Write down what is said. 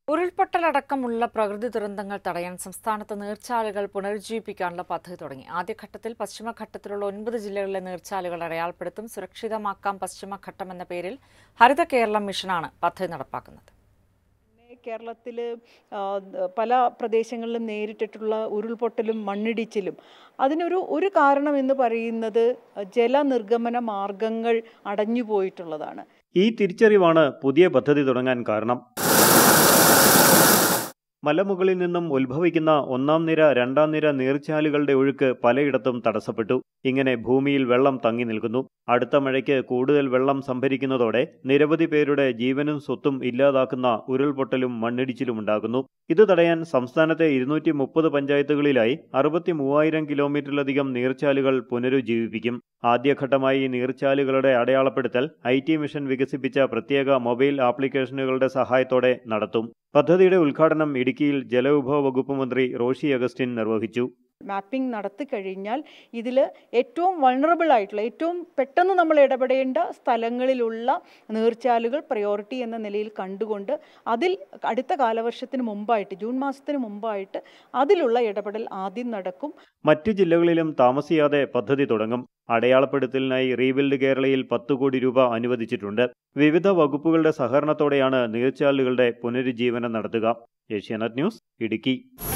ഉരുൾപൊട്ടലടക്കമുള്ള പ്രകൃതി ദുരന്തങ്ങൾ തടയാൻ സംസ്ഥാനത്ത് നീർച്ചാലുകൾ പുനരുജ്ജീവിപ്പിക്കാനുള്ള പദ്ധതി തുടങ്ങി ആദ്യഘട്ടത്തിൽ പശ്ചിമഘട്ടത്തിലുള്ള ഒൻപത് ജില്ലകളിലെ നീർച്ചാലുകൾ അടയാളപ്പെടുത്തും സുരക്ഷിതമാക്കാം പശ്ചിമഘട്ടം എന്ന പേരിൽ ഹരിത കേരളം മിഷനാണ് പദ്ധതി നടപ്പാക്കുന്നത് പിന്നെ കേരളത്തിൽ പല പ്രദേശങ്ങളിലും നേരിട്ടിട്ടുള്ള ഉരുൾപൊട്ടലും മണ്ണിടിച്ചിലും അതിനൊരു ഒരു കാരണം എന്ന് പറയുന്നത് ജലനിർഗമന മാർഗങ്ങൾ അടഞ്ഞുപോയിട്ടുള്ളതാണ് ഈ തിരിച്ചറിവാണ് പുതിയ പദ്ധതി തുടങ്ങാൻ കാരണം മലമുകളിൽ നിന്നും ഉത്ഭവിക്കുന്ന ഒന്നാം നിര രണ്ടാം നിര നീർച്ചാലുകളുടെ ഒഴുക്ക് പലയിടത്തും തടസ്സപ്പെട്ടു ഇങ്ങനെ ഭൂമിയിൽ വെള്ളം തങ്ങി നിൽക്കുന്നു അടുത്ത മഴയ്ക്ക് കൂടുതൽ വെള്ളം സംഭരിക്കുന്നതോടെ നിരവധി പേരുടെ ജീവനും സ്വത്തും ഇല്ലാതാക്കുന്ന ഉരുൾപൊട്ടലും മണ്ണിടിച്ചിലും ഉണ്ടാകുന്നു ഇത് തടയാൻ സംസ്ഥാനത്തെ ഇരുന്നൂറ്റി മുപ്പത് പഞ്ചായത്തുകളിലായി അറുപത്തി മൂവായിരം കിലോമീറ്ററിലധികം നീർച്ചാലുകൾ പുനരുജ്ജീവിപ്പിക്കും ആദ്യഘട്ടമായി നീർച്ചാലുകളുടെ അടയാളപ്പെടുത്തൽ ഐ ടി മിഷൻ വികസിപ്പിച്ച പ്രത്യേക മൊബൈൽ ആപ്ലിക്കേഷനുകളുടെ സഹായത്തോടെ നടത്തും പദ്ധതിയുടെ ഉദ്ഘാടനം ഇടുക്കിയിൽ ജലവിഭവ വകുപ്പ് മന്ത്രി റോഷി അഗസ്റ്റിൻ നിർവഹിച്ചു മാപ്പിംഗ് നടത്തി കഴിഞ്ഞാൽ ഇതിൽ ഏറ്റവും വൾണറബിൾ ആയിട്ടുള്ള ഏറ്റവും പെട്ടെന്ന് നമ്മൾ ഇടപെടേണ്ട സ്ഥലങ്ങളിലുള്ള നീർച്ചാലുകൾ പ്രയോറിറ്റി എന്ന നിലയിൽ കണ്ടുകൊണ്ട് അതിൽ അടുത്ത കാലവർഷത്തിന് മുമ്പായിട്ട് ജൂൺ മാസത്തിന് മുമ്പായിട്ട് അതിലുള്ള ഇടപെടൽ ആദ്യം നടക്കും മറ്റ് ജില്ലകളിലും താമസിയാതെ പദ്ധതി തുടങ്ങും അടയാളപ്പെടുത്തലിനായി റീബിൽഡ് കേരളയിൽ പത്ത് കോടി രൂപ അനുവദിച്ചിട്ടുണ്ട് വിവിധ വകുപ്പുകളുടെ സഹകരണത്തോടെയാണ് നീർച്ചാലുകളുടെ പുനരുജ്ജീവനം നടത്തുക ഏഷ്യാനെറ്റ് ന്യൂസ് ഇടുക്കി